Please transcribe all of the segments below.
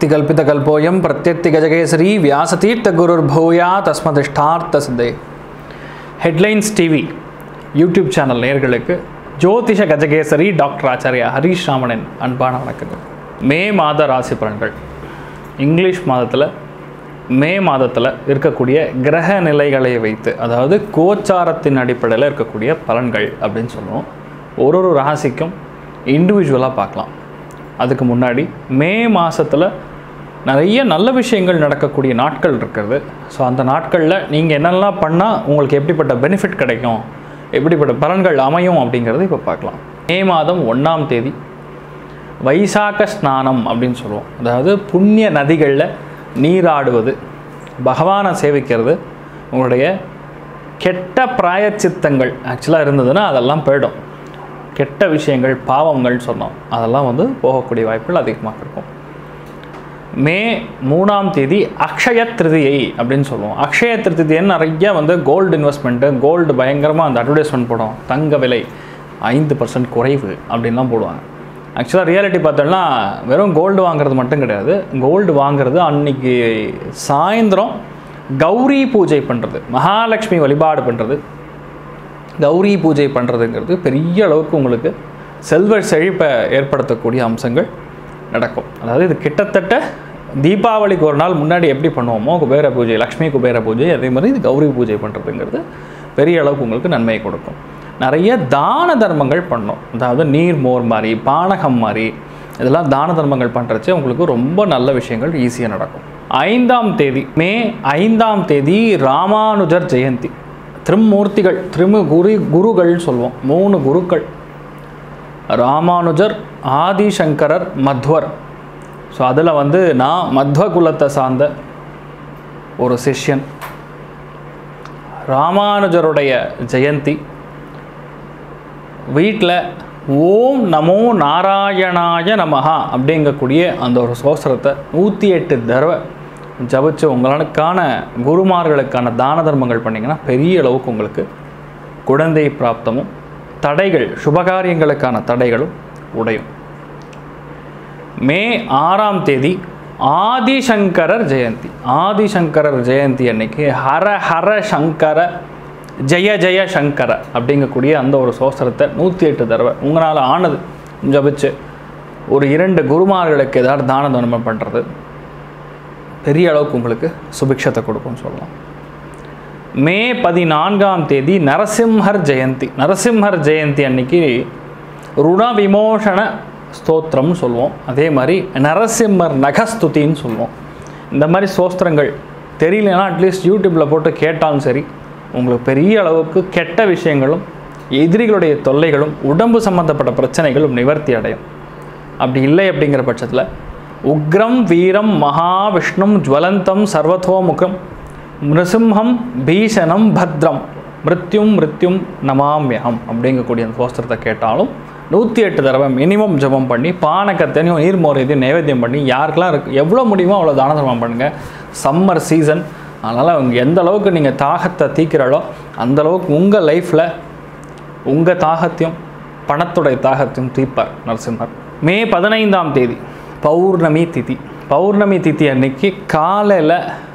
திகல்பிதகல்போயம் பிரத்யர்த்தி கஜகேசரி வியாசதீர்த்த குருர்பூயா தஸ்மதிஷ்டார்த்த சித்தை ஹெட்லைன்ஸ் டிவி யூடியூப் சேனல் நேயர்களுக்கு ஜோதிஷ கஜகேசரி டாக்டர் ஆச்சாரியா ஹரீஷ் ராமனின் அன்பான வணக்கங்கள் மே மாத ராசி பலன்கள் இங்கிலீஷ் மாதத்தில் மே மாதத்தில் இருக்கக்கூடிய கிரக நிலைகளை வைத்து அதாவது கோச்சாரத்தின் அடிப்படையில் இருக்கக்கூடிய பலன்கள் அப்படின்னு சொல்லுவோம் ஒரு ஒரு ராசிக்கும் இண்டிவிஜுவலாக பார்க்கலாம் அதுக்கு முன்னாடி மே மாதத்தில் நிறைய நல்ல விஷயங்கள் நடக்கக்கூடிய நாட்கள் இருக்கிறது ஸோ அந்த நாட்களில் நீங்கள் என்னெல்லாம் பண்ணால் உங்களுக்கு எப்படிப்பட்ட பெனிஃபிட் கிடைக்கும் எப்படிப்பட்ட பலன்கள் அமையும் அப்படிங்கிறது இப்போ பார்க்கலாம் மே மாதம் ஒன்றாம் தேதி வைசாக்க ஸ்நானம் அப்படின்னு சொல்லுவோம் அதாவது புண்ணிய நதிகளில் நீராடுவது பகவானை சேவிக்கிறது உங்களுடைய கெட்ட பிராயச்சித்தங்கள் ஆக்சுவலாக இருந்ததுன்னா அதெல்லாம் போயிடும் கெட்ட விஷயங்கள் பாவங்கள் சொன்னோம் அதெல்லாம் வந்து போகக்கூடிய வாய்ப்புகள் அதிகமாக இருக்கும் மே மூணாம் தேதி அக்ஷய திருதியை அப்படின்னு சொல்லுவோம் அக்ஷய திருதியன்னு நிறைய வந்து கோல்டு இன்வெஸ்ட்மெண்ட்டு கோல்டு பயங்கரமாக அந்த அட்வர்டைஸ்மெண்ட் போடும் தங்க விலை ஐந்து பர்சன்ட் குறைவு அப்படின்லாம் போடுவாங்க ஆக்சுவலாக ரியாலிட்டி பார்த்தோம்னா வெறும் கோல்டு வாங்குறது மட்டும் கிடையாது கோல்டு வாங்குறது அன்னைக்கு சாயந்தரம் கௌரி பூஜை பண்ணுறது மகாலட்சுமி வழிபாடு பண்ணுறது கௌரி பூஜை பண்ணுறதுங்கிறது பெரிய அளவுக்கு உங்களுக்கு செல்வ செழிப்பை ஏற்படுத்தக்கூடிய அம்சங்கள் நடக்கும் அதாவது இது கிட்டத்தட்ட தீபாவளிக்கு ஒரு நாள் முன்னாடி எப்படி பண்ணுவோமோ குபேர பூஜை லக்ஷ்மி குபேர பூஜை அதே மாதிரி இது கௌரி பூஜை பண்ணுறதுங்கிறது பெரிய அளவுக்கு உங்களுக்கு நன்மையை கொடுக்கும் நிறைய தான தர்மங்கள் பண்ணோம் அதாவது நீர் மோர் மாதிரி பானகம் மாதிரி இதெல்லாம் தான தர்மங்கள் பண்ணுறச்சு உங்களுக்கு ரொம்ப நல்ல விஷயங்கள் ஈஸியாக நடக்கும் ஐந்தாம் தேதி மே ஐந்தாம் தேதி ராமானுஜர் ஜெயந்தி திருமூர்த்திகள் திருமு குரு குருகள் சொல்லுவோம் மூணு குருக்கள் ராமானுஜர் ஆதிசங்கரர் மத்வர் ஸோ அதில் வந்து நான் மத்வ குலத்தை சார்ந்த ஒரு சிஷ்யன் ராமானுஜருடைய ஜெயந்தி வீட்டில் ஓம் நமோ நாராயணாய நமஹா அப்படிங்கக்கூடிய அந்த ஒரு சோஸ்திரத்தை நூற்றி எட்டு தடவை ஜபிச்சு உங்களுக்கான குருமார்களுக்கான தான தர்மங்கள் பண்ணிங்கன்னா பெரிய அளவுக்கு உங்களுக்கு குழந்தை பிராப்தமும் தடைகள் சுபகாரியங்களுக்கான தடைகளும் உடையும் மே ஆறாம் தேதி ஆதிசங்கரர் ஜெயந்தி ஆதிசங்கரர் ஜெயந்தி அன்னைக்கு ஹர ஹர சங்கர ஜெய ஜெய சங்கர அப்படிங்கக்கூடிய அந்த ஒரு சோஸ்திரத்தை நூற்றி எட்டு தடவை உங்களால் ஆனது ஜபிச்சு ஒரு இரண்டு குருமார்களுக்கு ஏதாவது தான தர்மம் பண்ணுறது பெரிய அளவுக்கு உங்களுக்கு சுபிக்ஷத்தை கொடுக்கும்னு சொல்லலாம் மே பதினான்காம் தேதி நரசிம்ஹர் ஜெயந்தி நரசிம்ஹர் ஜெயந்தி அன்னைக்கு ருண விமோசன ஸ்தோத்திரம்னு சொல்லுவோம் அதே மாதிரி நரசிம்மர் நகஸ்துதின்னு சொல்லுவோம் இந்த மாதிரி ஸ்தோத்திரங்கள் தெரியலனா அட்லீஸ்ட் யூடியூப்பில் போட்டு கேட்டாலும் சரி உங்களுக்கு பெரிய அளவுக்கு கெட்ட விஷயங்களும் எதிரிகளுடைய தொல்லைகளும் உடம்பு சம்மந்தப்பட்ட பிரச்சனைகளும் நிவர்த்தி அடையும் அப்படி இல்லை அப்படிங்கிற பட்சத்தில் உக்ரம் வீரம் மகாவிஷ்ணும் ஜுவலந்தம் சர்வதோமுகம் மிருசிம்ஹம் பீஷணம் பத்ரம் மிருத்யும் மிருத்யும் நமாமியம் அப்படிங்கக்கூடிய அந்த சோஸ்திரத்தை கேட்டாலும் நூற்றி எட்டு தடவை மினிமம் ஜபம் பண்ணி பானக்கத்தனையும் நீர்மோர் இதையும் நைவேத்தியம் பண்ணி யாருக்கெல்லாம் இருக்கு எவ்வளோ முடியுமோ அவ்வளோ தான தர்மம் பண்ணுங்கள் சம்மர் சீசன் அதனால் அவங்க எந்த அளவுக்கு நீங்கள் தாகத்தை தீக்கிறாளோ அந்த அளவுக்கு உங்கள் லைஃப்பில் உங்கள் தாகத்தையும் பணத்துடைய தாகத்தையும் தீர்ப்பார் நரசிம்மர் மே பதினைந்தாம் தேதி பௌர்ணமி திதி பௌர்ணமி திதி அன்னைக்கு காலையில்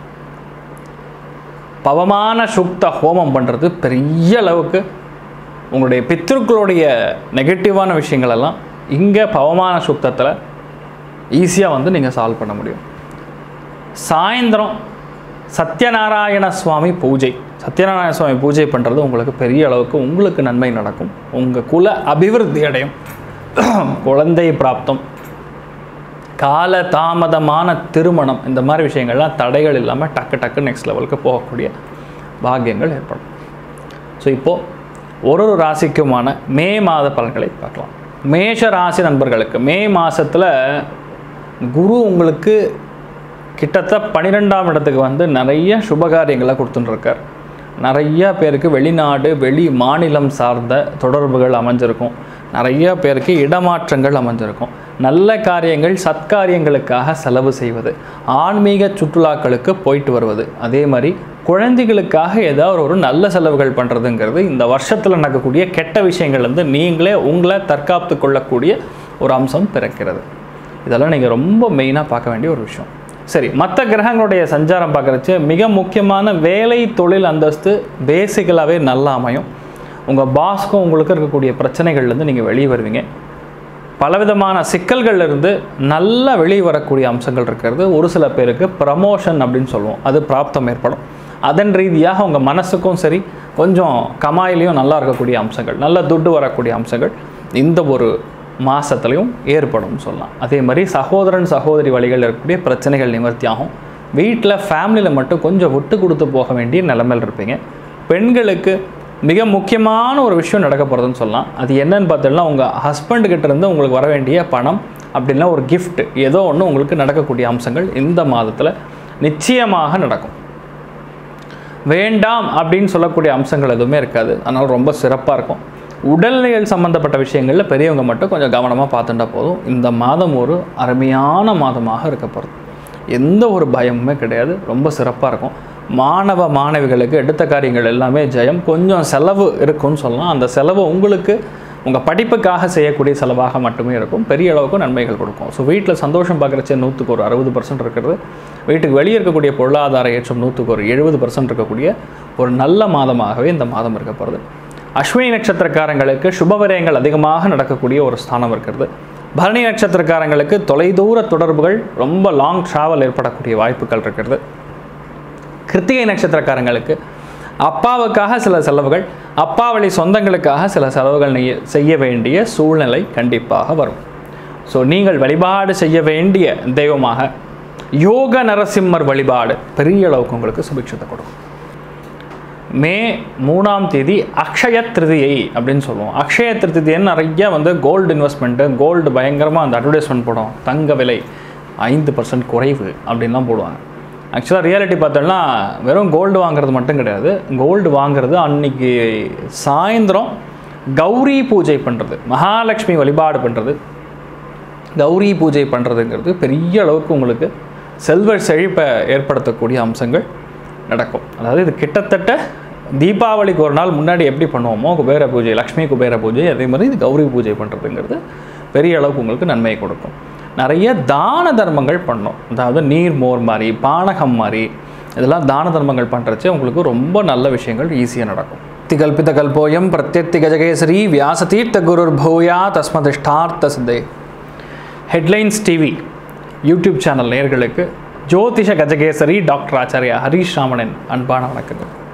பவமான சுக்த ஹோமம் பண்ணுறது பெரிய அளவுக்கு உங்களுடைய பித்திருக்களுடைய நெகட்டிவான விஷயங்களெல்லாம் இங்கே பவமான சுக்தத்தில் ஈஸியாக வந்து நீங்கள் சால்வ் பண்ண முடியும் சாயந்தரம் சத்யநாராயண சுவாமி பூஜை சத்யநாராயண சுவாமி பூஜை பண்ணுறது உங்களுக்கு பெரிய அளவுக்கு உங்களுக்கு நன்மை நடக்கும் உங்கள் குல அபிவிருத்தி அடையும் குழந்தை பிராப்தம் கால தாமதமான திருமணம் இந்த மாதிரி விஷயங்கள்லாம் தடைகள் இல்லாமல் டக்கு டக்கு நெக்ஸ்ட் லெவலுக்கு போகக்கூடிய பாக்கியங்கள் ஏற்படும் ஸோ இப்போது ஒரு ஒரு ராசிக்குமான மே மாத பலன்களை பார்க்கலாம் மேஷ ராசி நண்பர்களுக்கு மே மாதத்தில் குரு உங்களுக்கு கிட்டத்தட்ட பன்னிரெண்டாம் இடத்துக்கு வந்து நிறைய சுபகாரியங்களை கொடுத்துட்டுருக்கார் நிறைய பேருக்கு வெளிநாடு வெளி மாநிலம் சார்ந்த தொடர்புகள் அமைஞ்சிருக்கும் நிறைய பேருக்கு இடமாற்றங்கள் அமைஞ்சிருக்கும் நல்ல காரியங்கள் சத்காரியங்களுக்காக செலவு செய்வது ஆன்மீக சுற்றுலாக்களுக்கு போயிட்டு வருவது அதே மாதிரி குழந்தைகளுக்காக ஏதாவது ஒரு நல்ல செலவுகள் பண்ணுறதுங்கிறது இந்த வருஷத்தில் நடக்கக்கூடிய கெட்ட விஷயங்கள்லேருந்து நீங்களே உங்களை தற்காத்து கொள்ளக்கூடிய ஒரு அம்சம் பிறக்கிறது இதெல்லாம் நீங்கள் ரொம்ப மெயினாக பார்க்க வேண்டிய ஒரு விஷயம் சரி மற்ற கிரகங்களுடைய சஞ்சாரம் பார்க்குறச்சு மிக முக்கியமான வேலை தொழில் அந்தஸ்து பேசிக்கலாகவே நல்லா அமையும் உங்கள் பாஸ்க்கும் உங்களுக்கு இருக்கக்கூடிய பிரச்சனைகள்லேருந்து நீங்கள் வெளியே வருவீங்க பலவிதமான சிக்கல்கள்ல இருந்து நல்லா வெளியே வரக்கூடிய அம்சங்கள் இருக்கிறது ஒரு சில பேருக்கு ப்ரமோஷன் அப்படின்னு சொல்லுவோம் அது பிராப்தம் ஏற்படும் அதன் ரீதியாக உங்கள் மனசுக்கும் சரி கொஞ்சம் கமாயிலையும் நல்லா இருக்கக்கூடிய அம்சங்கள் நல்ல துட்டு வரக்கூடிய அம்சங்கள் இந்த ஒரு மாதத்துலையும் ஏற்படும் சொல்லலாம் அதே மாதிரி சகோதரன் சகோதரி வழிகள் இருக்கக்கூடிய பிரச்சனைகள் நிவர்த்தி ஆகும் வீட்டில் ஃபேமிலியில் மட்டும் கொஞ்சம் விட்டு கொடுத்து போக வேண்டிய நிலைமையில் இருப்பீங்க பெண்களுக்கு மிக முக்கியமான ஒரு விஷயம் நடக்க போகிறதுன்னு சொல்லலாம் அது என்னன்னு பார்த்தீங்கன்னா உங்கள் ஹஸ்பண்ட் கிட்ட இருந்து உங்களுக்கு வர வேண்டிய பணம் அப்படின்னா ஒரு gift ஏதோ ஒன்று உங்களுக்கு நடக்கக்கூடிய அம்சங்கள் இந்த மாதத்தில் நிச்சயமாக நடக்கும் வேண்டாம் அப்படின்னு சொல்லக்கூடிய அம்சங்கள் எதுவுமே இருக்காது அதனால் ரொம்ப சிறப்பாக இருக்கும் உடல்நிலைகள் சம்மந்தப்பட்ட விஷயங்களில் பெரியவங்க மட்டும் கொஞ்சம் கவனமாக பார்த்துட்டா போதும் இந்த மாதம் ஒரு அருமையான மாதமாக இருக்க போகிறது எந்த ஒரு பயமுமே கிடையாது ரொம்ப சிறப்பாக இருக்கும் மாணவ மாணவிகளுக்கு எடுத்த காரியங்கள் எல்லாமே ஜெயம் கொஞ்சம் செலவு இருக்கும்னு சொல்லலாம் அந்த செலவு உங்களுக்கு உங்கள் படிப்புக்காக செய்யக்கூடிய செலவாக மட்டுமே இருக்கும் பெரிய அளவுக்கு நன்மைகள் கொடுக்கும் ஸோ வீட்டில் சந்தோஷம் பார்க்குறச்ச நூற்றுக்கு ஒரு அறுபது பர்சன்ட் இருக்கிறது வீட்டுக்கு வெளியே இருக்கக்கூடிய பொருளாதார ஏற்றம் நூற்றுக்கு ஒரு எழுபது பர்சன்ட் இருக்கக்கூடிய ஒரு நல்ல மாதமாகவே இந்த மாதம் இருக்க போகிறது அஸ்வினி நட்சத்திரக்காரங்களுக்கு சுபவிரயங்கள் அதிகமாக நடக்கக்கூடிய ஒரு ஸ்தானம் இருக்கிறது பரணி நட்சத்திரக்காரங்களுக்கு தொலைதூர தொடர்புகள் ரொம்ப லாங் ட்ராவல் ஏற்படக்கூடிய வாய்ப்புகள் இருக்கிறது கிருத்திகை நட்சத்திரக்காரங்களுக்கு அப்பாவுக்காக சில செலவுகள் அப்பா வழி சொந்தங்களுக்காக சில செலவுகள் நெய்ய- செய்ய வேண்டிய சூழ்நிலை கண்டிப்பாக வரும் ஸோ நீங்கள் வழிபாடு செய்ய வேண்டிய தெய்வமாக யோக நரசிம்மர் வழிபாடு பெரிய அளவுக்கு உங்களுக்கு சுபிக்ஷத்தை கொடுக்கும் மே மூணாம் தேதி அக்ஷய திருதியை அப்படின்னு சொல்லுவோம் அக்ஷய திருதியன்னு நிறைய வந்து கோல்டு இன்வெஸ்ட்மெண்ட்டு கோல்டு பயங்கரமாக அந்த அட்வர்டைஸ்மெண்ட் போடும் தங்க விலை ஐந்து பர்சன்ட் குறைவு அப்படின்லாம் போடுவாங்க ஆக்சுவலாக ரியாலிட்டி பார்த்தோம்னா வெறும் கோல்டு வாங்குறது மட்டும் கிடையாது கோல்டு வாங்குறது அன்னைக்கு சாயந்தரம் கௌரி பூஜை பண்ணுறது மகாலட்சுமி வழிபாடு பண்ணுறது கௌரி பூஜை பண்ணுறதுங்கிறது பெரிய அளவுக்கு உங்களுக்கு செல்வ செழிப்பை ஏற்படுத்தக்கூடிய அம்சங்கள் நடக்கும் அதாவது இது கிட்டத்தட்ட தீபாவளிக்கு ஒரு நாள் முன்னாடி எப்படி பண்ணுவோமோ குபேர பூஜை லக்ஷ்மி குபேர பூஜை அதே மாதிரி இது கௌரி பூஜை பண்ணுறதுங்கிறது பெரிய அளவுக்கு உங்களுக்கு நன்மையை கொடுக்கும் நிறைய தான தர்மங்கள் பண்ணணும் அதாவது நீர் மோர் மாதிரி பானகம் மாதிரி இதெல்லாம் தான தர்மங்கள் பண்ணுறச்சே உங்களுக்கு ரொம்ப நல்ல விஷயங்கள் ஈஸியாக நடக்கும் திகல்பித கல்போயம் பிரத்யத்தி கஜகேசரி வியாசதீர்த்த குருர் பூயா தஸ்மதிஷ்டார்த்த சித்தே ஹெட்லைன்ஸ் டிவி யூடியூப் சேனல் நேயர்களுக்கு ஜோதிஷ கஜகேசரி டாக்டர் ஆச்சாரியா ஹரீஷ் ராமனின் அன்பான வணக்கங்கள்